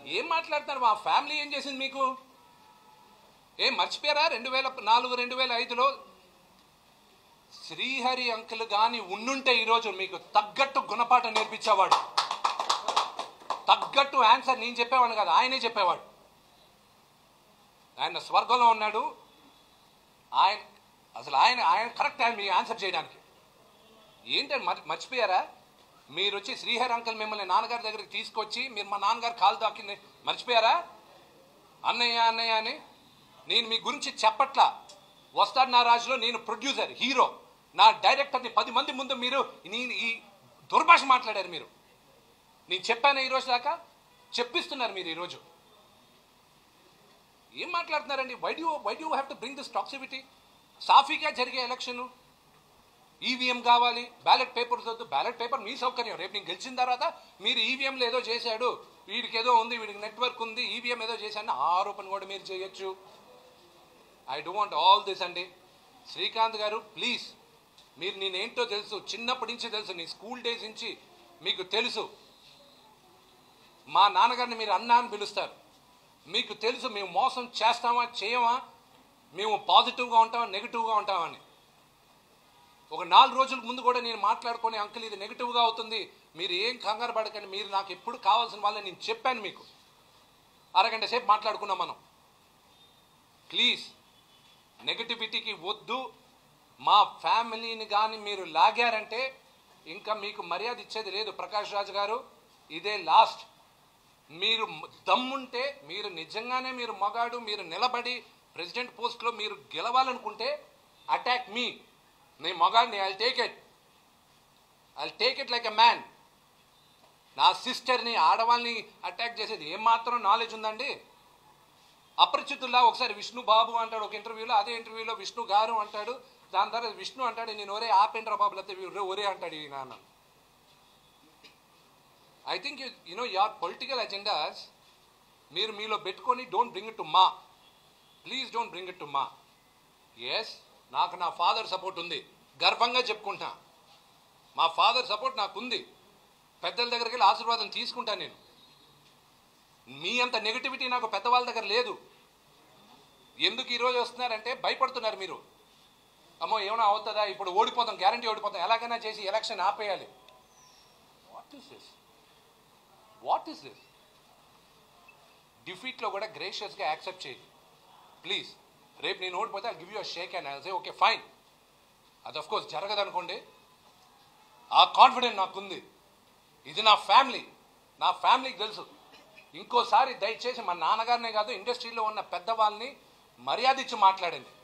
ఏం మాట్లాడుతున్నారు మా ఫ్యామిలీ ఏం చేసింది మీకు ఏం మర్చిపోయారా రెండు వేల నాలుగు రెండు వేల ఐదులో శ్రీహరి అంకుల్ గాని ఉండుంటే ఈరోజు మీకు తగ్గట్టు గుణపాఠం నేర్పించేవాడు తగ్గట్టు ఆన్సర్ నేను చెప్పేవాడు కదా ఆయనే చెప్పేవాడు ఆయన స్వర్గంలో ఉన్నాడు ఆయన అసలు ఆయన ఆయన కరెక్ట్ ఆయన మీ ఆన్సర్ చేయడానికి ఏంటని మర్ మర్చిపోయారా మీరు వచ్చి శ్రీహరి అంకుల్ మిమ్మల్ని నాన్నగారి దగ్గరికి తీసుకొచ్చి మీరు మా నాన్నగారు కాలు దాకింది మర్చిపోయారా అన్నయ్య అన్నయ్య అని నేను మీ గురించి చెప్పట్లా వస్తాడు నా రాజులో నేను ప్రొడ్యూసర్ హీరో నా డైరెక్టర్ని పది మంది ముందు మీరు నేను ఈ దుర్భాష మాట్లాడారు మీరు నేను చెప్పాను ఈ రోజు దాకా చెప్పిస్తున్నారు మీరు ఈరోజు ఏం మాట్లాడుతున్నారండి why do why do have to bring this toxicity సాఫీగా జరిగే ఎలక్షన్ ఈవీఎం కావాలి బ్యాలెట్ పేపర్స్ వద్దు బ్యాలెట్ పేపర్ మీ సౌకర్యం రేపు నేను గెలిచిన తర్వాత మీరు ఈవీఎంలో ఏదో చేశాడు వీడికి ఏదో ఉంది వీడికి నెట్వర్క్ ఉంది ఈవీఎం ఏదో చేశాడు ఆరోపణ కూడా మీరు చేయొచ్చు ఐ డోంట్ ఆల్ దిస్ అండి శ్రీకాంత్ గారు ప్లీజ్ మీరు నేనేంటో తెలుసు చిన్నప్పటి నుంచి తెలుసు నీ స్కూల్ డేస్ నుంచి మీకు తెలుసు మా నాన్నగారిని మీరు అన్నా అని పిలుస్తారు మీకు తెలుసు మేము మోసం చేస్తామా చేయమా మేము పాజిటివ్గా ఉంటామా నెగిటివ్గా ఉంటామని ఒక నాలుగు రోజుల ముందు కూడా నేను మాట్లాడుకొని అంకుల్ ఇది నెగిటివ్గా అవుతుంది మీరు ఏం కంగారు పడకండి మీరు నాకు ఎప్పుడు కావాల్సిన వాళ్ళని నేను చెప్పాను మీకు అరగంట సేపు మాట్లాడుకున్నాం మనం ప్లీజ్ నెగటివిటీకి వద్దు మా ఫ్యామిలీని కానీ మీరు లాగారంటే ఇంకా మీకు మర్యాద ఇచ్చేది లేదు ప్రకాష్ రాజు గారు ఇదే లాస్ట్ మీరు దమ్ముంటే మీరు నిజంగానే మీరు మగాడు మీరు నిలబడి ప్రెసిడెంట్ పోస్ట్లో మీరు గెలవాలనుకుంటే అటాక్ మీ నేను మగాడిని I take it I take it like a man నా సిస్టర్ని ఆడవాళ్ళని అటాక్ చేసేది ఏమాత్రం నాలెడ్జ్ ఉందండి అపరిచితుల్లా ఒకసారి విష్ణు బాబు అంటాడు ఒక ఇంటర్వ్యూలో అదే ఇంటర్వ్యూలో విష్ణు గారు అంటాడు దాని తర్వాత విష్ణు అంటాడు నేను ఒరే ఆపేంద్ర బాబు లేకపోతే ఒరే అంటాడు ఈ నాన్న I think you you know your political agendas మీరు మీలో పెట్టుకొని డోంట్ బ్రింగ్ ఇట్ టు మా please don't bring it to మా ఎస్ నాకు నా ఫాదర్ సపోర్ట్ ఉంది గర్వంగా చెప్పుకుంటా మా ఫాదర్ సపోర్ట్ నాకు ఉంది పెద్దల దగ్గరికి వెళ్ళి ఆశీర్వాదం తీసుకుంటాను నేను మీ అంత నెగిటివిటీ నాకు పెద్దవాళ్ళ దగ్గర లేదు ఎందుకు ఈరోజు వస్తున్నారంటే భయపడుతున్నారు మీరు అమ్మో ఏమైనా అవుతుందా ఇప్పుడు ఓడిపోతాం గ్యారంటీ ఓడిపోతాం ఎలాగైనా చేసి ఎలక్షన్ ఆపేయాలి what is this what is this డిఫీట్లో కూడా గ్రేషియస్గా యాక్సెప్ట్ చేయి ప్లీజ్ రేపు నేను ఓడిపోతే I give you shake and I okay fine అది అఫ్ కోర్స్ జరగదు అనుకోండి ఆ కాన్ఫిడెంట్ నాకుంది ఇది నా ఫ్యామిలీ నా ఫ్యామిలీకి తెలుసు ఇంకోసారి దయచేసి మా నాన్నగారినే కాదు ఇండస్ట్రీలో ఉన్న పెద్దవాళ్ళని మర్యాద ఇచ్చి మాట్లాడండి